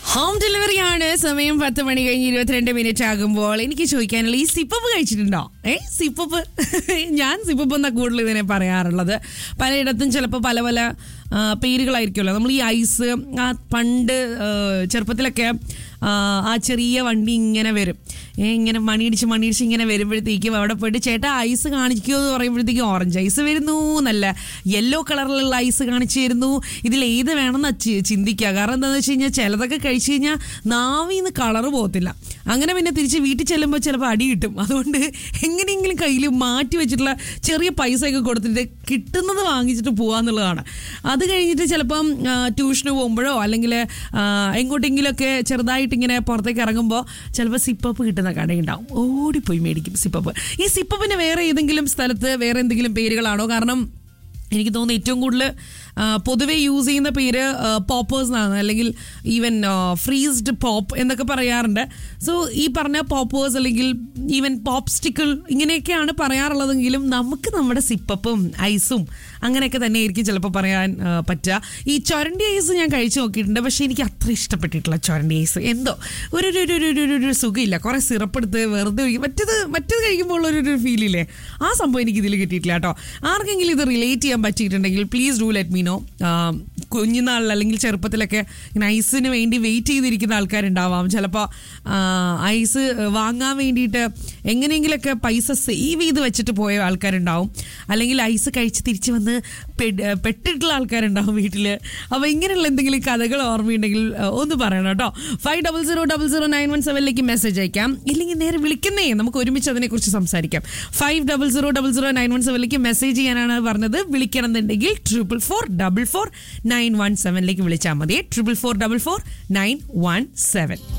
home delivery ആണ് സമയം പത്ത് മണി കഴിഞ്ഞ് ഇരുപത്തിരണ്ട് മിനിറ്റ് ആകുമ്പോൾ എനിക്ക് ചോദിക്കാനുള്ള ഈ സിപ്പപ്പ് കഴിച്ചിട്ടുണ്ടോ ഏ സിപ്പപ്പ് ഞാൻ സിപ്പപ്പ് എന്നാ കൂടുതൽ ഇതിനെ പറയാറുള്ളത് പലയിടത്തും ചിലപ്പോൾ പല പല ആ, പേരുകളായിരിക്കുമല്ലോ നമ്മൾ ഈ ഐസ് ആ പണ്ട് ആ, ചെറുപ്പത്തിലൊക്കെ ആ, ആ ചെറിയ വണ്ടി ഇങ്ങനെ വരും ഏ, ഇങ്ങനെ മണിയിടിച്ച് മണിയിടിച്ച് ഇങ്ങനെ വരുമ്പോഴത്തേക്കും അവിടെ പോയിട്ട് ചേട്ടാ ഐസ് കാണിക്കുമോ എന്ന് പറയുമ്പോഴത്തേക്കും ഓറഞ്ച് ഐസ് വരുന്നു നല്ല യെല്ലോ കളറിലുള്ള ഐസ് കാണിച്ചു തരുന്നു ഇതിൽ ഏത് വേണമെന്ന് ചി- ചിന്തിക്കുക കാരണം എന്താണെന്ന് വെച്ച് കഴിഞ്ഞാൽ ചിലതൊക്കെ കഴിച്ചു കഴിഞ്ഞാൽ നാവിന്ന് കളറ് പോകത്തില്ല അങ്ങനെ പിന്നെ തിരിച്ച് വീട്ടിൽ ചെല്ലുമ്പോൾ ചിലപ്പോൾ അടി കിട്ടും അതുകൊണ്ട് എങ്ങനെയെങ്കിലും കയ്യിൽ മാറ്റി വെച്ചിട്ടുള്ള ചെറിയ പൈസയൊക്കെ കൊടുത്തിട്ട് കിട്ടുന്നത് വാങ്ങിച്ചിട്ട് പോകാന്നുള്ളതാണ് അത് കഴിഞ്ഞിട്ട് ചിലപ്പം ആ, ട്യൂഷന് പോകുമ്പോഴോ അല്ലെങ്കിൽ എങ്ങോട്ടെങ്കിലുമൊക്കെ ചെറുതായിട്ട് ഇങ്ങനെ പുറത്തേക്ക് ഇറങ്ങുമ്പോൾ ചിലപ്പോൾ സിപ്പപ്പ് കിട്ടുന്ന കടയുണ്ടാവും ഓടിപ്പോയി മേടിക്കും സിപ്പപ്പ് ഈ സിപ്പപ്പിന് വേറെ ഏതെങ്കിലും സ്ഥലത്ത് വേറെ എന്തെങ്കിലും പേരുകളാണോ കാരണം എനിക്ക് തോന്നുന്നു ഏറ്റവും കൂടുതൽ ആ, പൊതുവെ യൂസ് ചെയ്യുന്ന പേര് പോപ്പേഴ്സ് എന്നാണ് അല്ലെങ്കിൽ ഈവൻ ഫ്രീസ്ഡ് പോപ്പ് എന്നൊക്കെ പറയാറുണ്ട് സോ ഈ പറഞ്ഞ പോപ്പേഴ്സ് അല്ലെങ്കിൽ ഈവൻ പോപ്പ് സ്റ്റിക്കിൾ ഇങ്ങനെയൊക്കെയാണ് പറയാറുള്ളതെങ്കിലും നമുക്ക് നമ്മുടെ സിപ്പപ്പും ഐസും അങ്ങനെയൊക്കെ തന്നെ ആയിരിക്കും ചിലപ്പോൾ പറയാൻ ആ, പറ്റുക ഈ ചൊരണ്ടി ഐസ് ഞാൻ കഴിച്ചു നോക്കിയിട്ടുണ്ട് പക്ഷേ എനിക്ക് അത്ര ഇഷ്ടപ്പെട്ടിട്ടില്ല ചൊരണ്ടി ഐസ് എന്തോ ഒരു ഒരു ഒരു ഒരു ഒരു ഒരു സുഖമില്ല കുറേ സിറപ്പ് എടുത്ത് വെറുതെ ഒഴിക്കും മറ്റത് മറ്റത് കഴിക്കുമ്പോൾ ഒരു ഒരു ഫീലില്ലേ ആ സംഭവം എനിക്ക് ഇതിൽ കിട്ടിയിട്ടില്ല കേട്ടോ ആർക്കെങ്കിലും ഇത് റിലേറ്റ് ചെയ്യാൻ പറ്റിയിട്ടുണ്ടെങ്കിൽ please do let me know കുഞ്ഞുനാളിൽ അല്ലെങ്കിൽ ചെറുപ്പത്തിലൊക്കെ ഇങ്ങനെ ഐസിന് വേണ്ടി വെയിറ്റ് ചെയ്തിരിക്കുന്ന ആൾക്കാരുണ്ടാവാം ചിലപ്പോൾ ഐസ് വാങ്ങാൻ വേണ്ടിയിട്ട് എങ്ങനെയെങ്കിലൊക്കെ പൈസ സേവ് ചെയ്ത് വെച്ചിട്ട് പോയ ആൾക്കാരുണ്ടാവും അല്ലെങ്കിൽ ഐസ് കഴിച്ച് തിരിച്ച് വന്ന് പെട്- പെട്ടിട്ടുള്ള ആൾക്കാരുണ്ടാവും വീട്ടിൽ അപ്പോൾ ഇങ്ങനെയുള്ള എന്തെങ്കിലും കഥകൾ ഓർമ്മയുണ്ടെങ്കിൽ ആ, ഒന്ന് പറയണം കേട്ടോ five double zero double zero nine one സെവനിലേക്ക് മെസ്സേജ് അയക്കാം ഇല്ലെങ്കിൽ നേരെ വിളിക്കുന്നേ നമുക്ക് ഒരുമിച്ച് അതിനെക്കുറിച്ച് സംസാരിക്കാം five double zero double zero nine one സെവനിലേക്ക് മെസ്സേജ് ചെയ്യാനാണ് പറഞ്ഞത് വിളിക്കണം എന്നുണ്ടെങ്കിൽ triple four double four nine one സെവനിലേക്ക് വിളിച്ചാൽ മതി triple four double four nine one seven